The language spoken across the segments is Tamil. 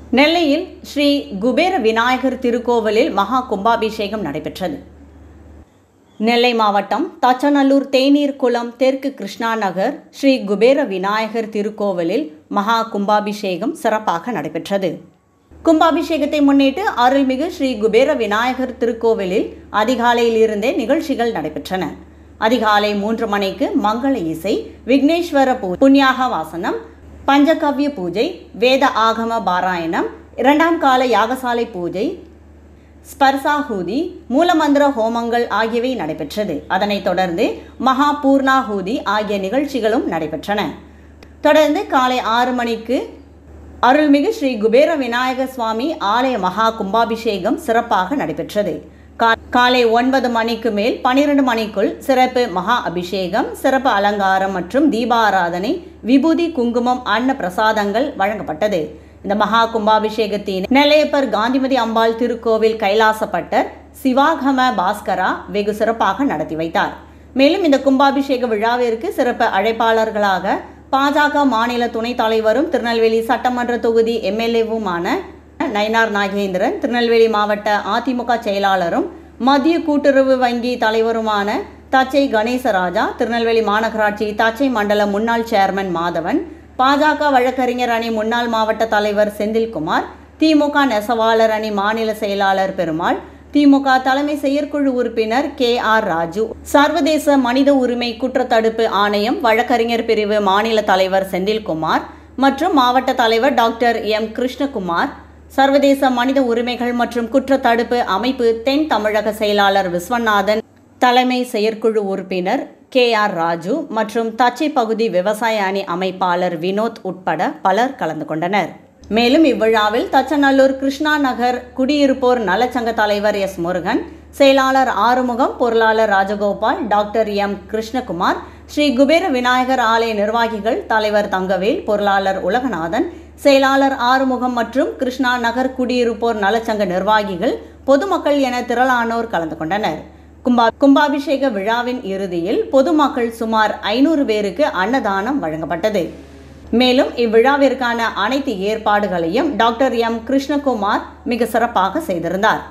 நெல்லையில் ஸ்ரீ குபேர விநாயகர் திருக்கோவிலில் மகா கும்பாபிஷேகம் நடைபெற்றது நெல்லை மாவட்டம் தச்சநல்லூர் தேநீர் குளம் தெற்கு கிருஷ்ணா நகர் ஸ்ரீ குபேர விநாயகர் திருக்கோவிலில் மகா கும்பாபிஷேகம் சிறப்பாக நடைபெற்றது கும்பாபிஷேகத்தை முன்னிட்டு அருள்மிகு ஸ்ரீ குபேர விநாயகர் திருக்கோவிலில் அதிகாலையிலிருந்தே நிகழ்ச்சிகள் நடைபெற்றன அதிகாலை மூன்று மணிக்கு மங்கள இசை விக்னேஸ்வர பூ புண்ணியாக வாசனம் பஞ்சகவ்ய பூஜை வேத ஆகம பாராயணம் இரண்டாம் கால யாகசாலை பூஜை ஸ்பர்சாஹூதி மூலமந்திர ஹோமங்கள் ஆகியவை நடைபெற்றது அதனைத் தொடர்ந்து மகா பூர்ணாஹூதி ஆகிய நிகழ்ச்சிகளும் நடைபெற்றன தொடர்ந்து காலை ஆறு மணிக்கு அருள்மிகு ஸ்ரீ குபேர விநாயக சுவாமி ஆலய மகா கும்பாபிஷேகம் சிறப்பாக நடைபெற்றது கா- காலை ஒன்பது மணிக்கு மேல் பனிரெண்டு மணிக்குள் சிறப்பு மகா அபிஷேகம் சிறப்பு அலங்காரம் மற்றும் தீபாராதனை விபூதி குங்குமம் அன்ன பிரசாதங்கள் வழங்கப்பட்டது இந்த மகா கும்பாபிஷேகத்தின் நெல்லையப்பர் காந்திமதி அம்பாள் திருக்கோவில் கைலாசப்பட்டர் சிவாகம பாஸ்கரா வெகு சிறப்பாக நடத்தி வைத்தார் மேலும் இந்த கும்பாபிஷேக விழாவிற்கு சிறப்பு அழைப்பாளர்களாக பாஜக மாநில துணைத் தலைவரும் திருநெல்வேலி சட்டமன்ற தொகுதி எம்எல்ஏவுமான நயினார் நாகேந்திரன் திருநெல்வேலி மாவட்ட அதிமுக செயலாளரும் மத்திய கூட்டுறவு வங்கி தலைவருமான தச்சை கணேசராஜா திருநெல்வேலி மாநகராட்சி தச்சை மண்டல முன்னாள் சேர்மன் மாதவன் பாஜக வழக்கறிஞர் அணி முன்னாள் மாவட்ட தலைவர் செந்தில்குமார் திமுக நெசவாளர் அணி மாநில செயலாளர் பெருமாள் திமுக தலைமை செயற்குழு உறுப்பினர் கே ஆர் ராஜு சர்வதேச மனித உரிமை குற்றத்தடுப்பு ஆணையம் வழக்கறிஞர் பிரிவு மாநில தலைவர் செந்தில்குமார் மற்றும் மாவட்ட தலைவர் டாக்டர் எம் கிருஷ்ணகுமார் சர்வதேச மனித உரிமைகள் மற்றும் குற்றத்தடுப்பு அமைப்பு தென் தமிழக செயலாளர் விஸ்வநாதன் தலைமை செயற்குழு உறுப்பினர் கே ஆர் ராஜு மற்றும் தச்சை பகுதி விவசாய அணி அமைப்பாளர் வினோத் உட்பட பலர் கலந்து கொண்டனர் மேலும் இவ்விழாவில் தச்சநல்லூர் கிருஷ்ணா நகர் குடியிருப்போர் நலச்சங்க தலைவர் எஸ் முருகன் செயலாளர் ஆறுமுகம் பொருளாளர் ராஜகோபால் டாக்டர் எம் கிருஷ்ணகுமார் ஸ்ரீ குபேர விநாயகர் ஆலய நிர்வாகிகள் தலைவர் தங்கவேல் பொருளாளர் உலகநாதன் செயலாளர் ஆறுமுகம் மற்றும் கிருஷ்ணா நகர் குடியிருப்போர் நலச்சங்க நிர்வாகிகள் பொதுமக்கள் என திரளானோர் கலந்து கொண்டனர் கும்பா கும்பாபிஷேக விழாவின் இறுதியில் பொதுமக்கள் சுமார் ஐநூறு பேருக்கு அன்னதானம் வழங்கப்பட்டது மேலும் இவ்விழாவிற்கான அனைத்து ஏற்பாடுகளையும் டாக்டர் எம் கிருஷ்ணகுமார் மிக சிறப்பாக செய்திருந்தார்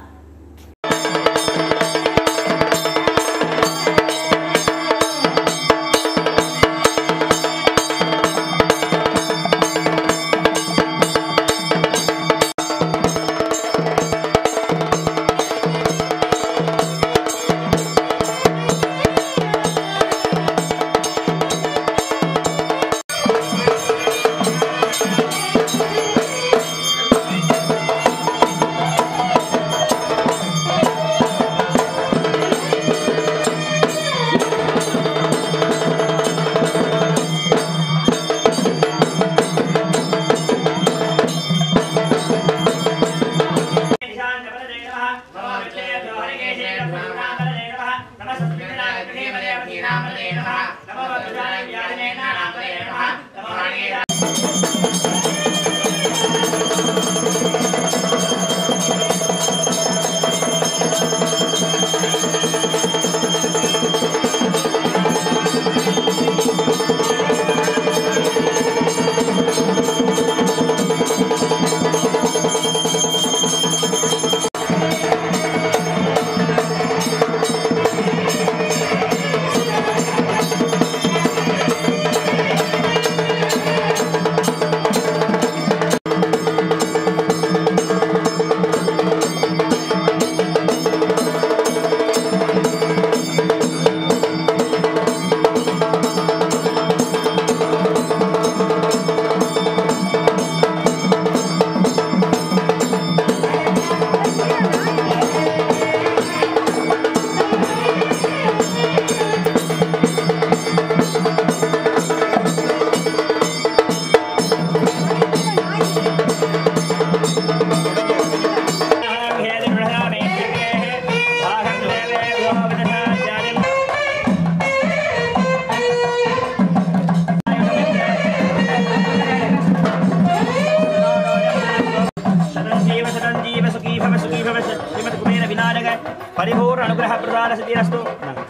शतञ्जीव शतञ्जीव सुखी भव सुखी भव श्रीमद्कुबेर विनायक परिपूर्ण अनुग्रह प्रदान सिद्धिरस्तु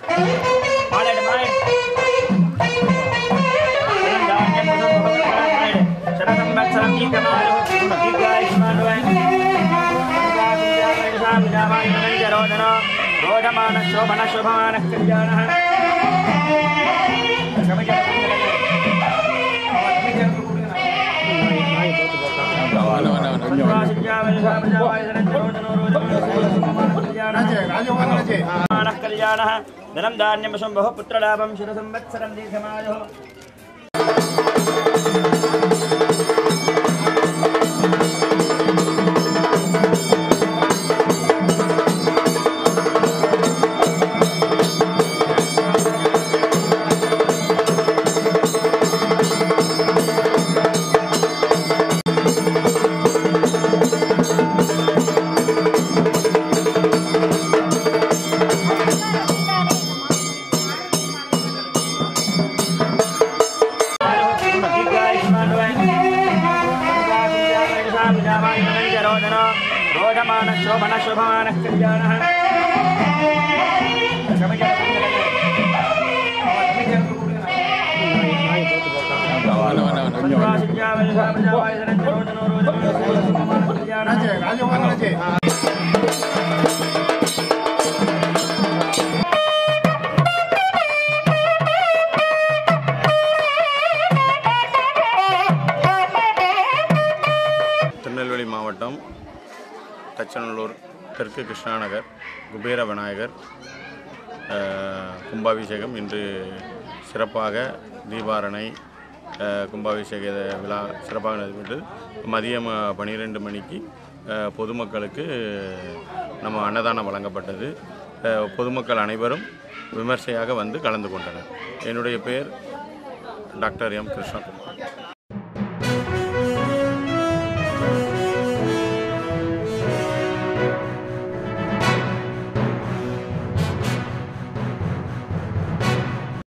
मालेड मालेड शरण संवत्सरं गीतमालो दीर्घायुष्मान् रोदन रोधमान शोभन शोभमान कल्याणः कल्याणः धनं धान्यमशं बहु पुत्रलाभं शिरसंवत्सरं दीर्घमायुः रोधमान शोभन शोभमान कल्याणः திருநெல்வேலி மாவட்டம் தச்சநல்லூர் தெற்கு கிருஷ்ணாநகர் குபேர விநாயகர் அஹ், கும்பாபிஷேகம் இன்று சிறப்பாக தீபாரணை அஹ், கும்பாபிஷேக விழா சிறப்பாக நடைபெற்று மதியம் பன்னிரெண்டு மணிக்கு அஹ், பொதுமக்களுக்கு நம்ம அன்னதானம் வழங்கப்பட்டது அஹ், பொதுமக்கள் அனைவரும் விமர்சையாக வந்து கலந்து கொண்டனர் என்னுடைய பெயர் டாக்டர் எம் கிருஷ்ணகுமார்